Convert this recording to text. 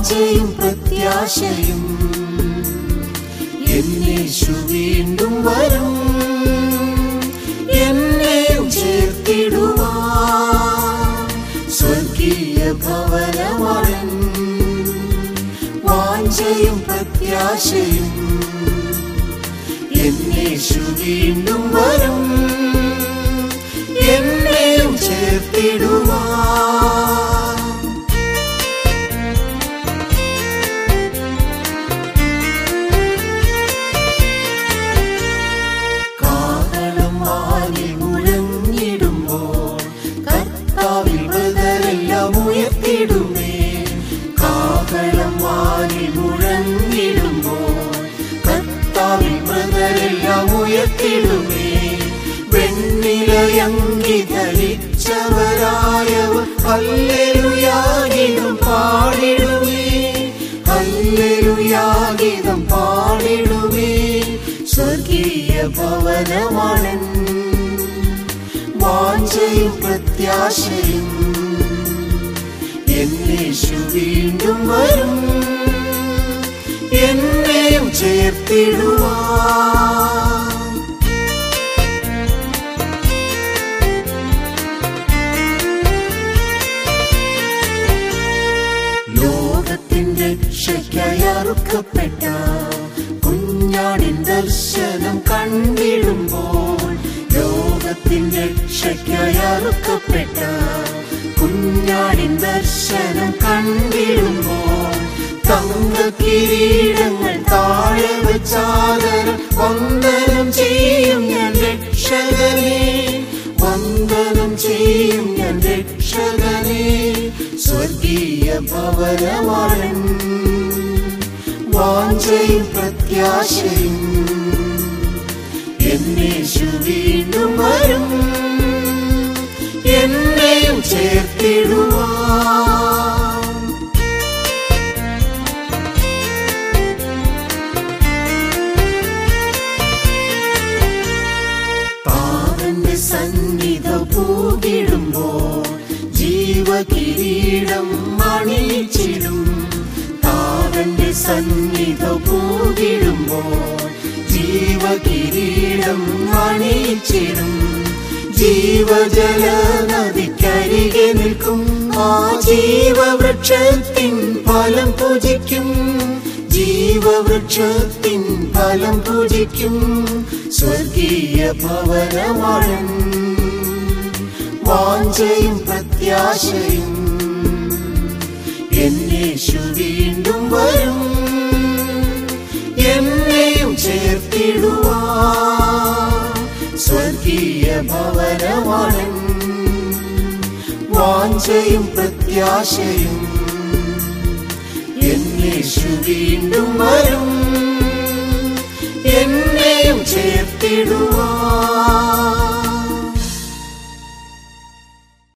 വാഞ്ചയും പ്രത്യാശയും എന്നേശു വീണ്ടും വരും എന്നെയും ചേർത്തിടുവാൻ സ്വർഗീയ ഭവനമണൻ വാഞ്ചയും പ്രത്യാശയും എന്നേശു വീണ്ടും വരും എന്നെയും ചേർത്തിടുവാൻ കാഹളം വാനിൽ മുഴങ്ങിടുമ്പോൾ കർത്താവിൽ മൃതരെല്ലാം ഉയർത്തിടുമേ കാഹളം വാനിൽ മുഴങ്ങിടുമ്പോൾ കർത്താവിൽ മൃതരെല്ലാം ഉയർത്തിടുമേ വെണ്ണിലയങ്കി ധരിച്ചവരായവർ ഹല്ലേലൂയാഗീതം പാടിടുമേ ഹല്ലേലൂയാഗീതം പാടിടുമേ സ്വർഗീയ ഭവനമാണൻ വാഞ്ചയും പ്രത്യാശയും എന്നേശു വീണ്ടും വരും എന്നെയും ചേർത്തിടുവാൻ ലോകത്തിന്റെ രക്ഷയ്ക്കായി അറുക്കപ്പെട്ട കുഞ്ഞാടിൻ ദർശനം കണ്ടിടുമ്പോൾ ലോകത്തിന്റെ രക്ഷയ്ക്കായി അറുക്കപ്പെട്ട കുഞ്ഞാടിൻ ദർശനം കണ്ടിടുമ്പോൾ തങ്ക കിരീടങ്ങൾ താഴെ വച്ചാദരം വന്ദനം ചെയ്യും ഞാൻ രക്ഷകനെ വന്ദനം ചെയ്യും ഞാൻ രക്ഷകനെ സ്വർഗീയ ഭവനമാണൻ വാഞ്ചയും പ്രത്യാശയും എന്നേശു വീണ്ടും വരും എന്നെയും ചേർത്തിടുവാൻ താതന്റെ സന്നിധ പൂകിടുമ്പോൾ ജീവകിരീടം അണിയിച്ചിടും താതന്റെ സന്നിധ പൂകിടുമ്പോൾ ജീവകിരീടം അണിയിച്ചിടും ജീവജല നദിക്കരികെ നിൽക്കും ആ ജീവവൃക്ഷത്തിൻ ഫലം പൂജിക്കും ജീവവൃക്ഷത്തിൻ ഫലം പൂജിക്കും സ്വർഗീയ ഭവനമാണൻ വാഞ്ചയും പ്രത്യാശയും എന്നേശു വീണ്ടും വരും എന്നെയും ചേർത്തിടുവാൻ സ്വർഗീയ ഭവനമാണൻ വാഞ്ചയും പ്രത്യാശയും എന്നേശു വീണ്ടും വരും എന്നെയും ചേർത്തിടുവാൻ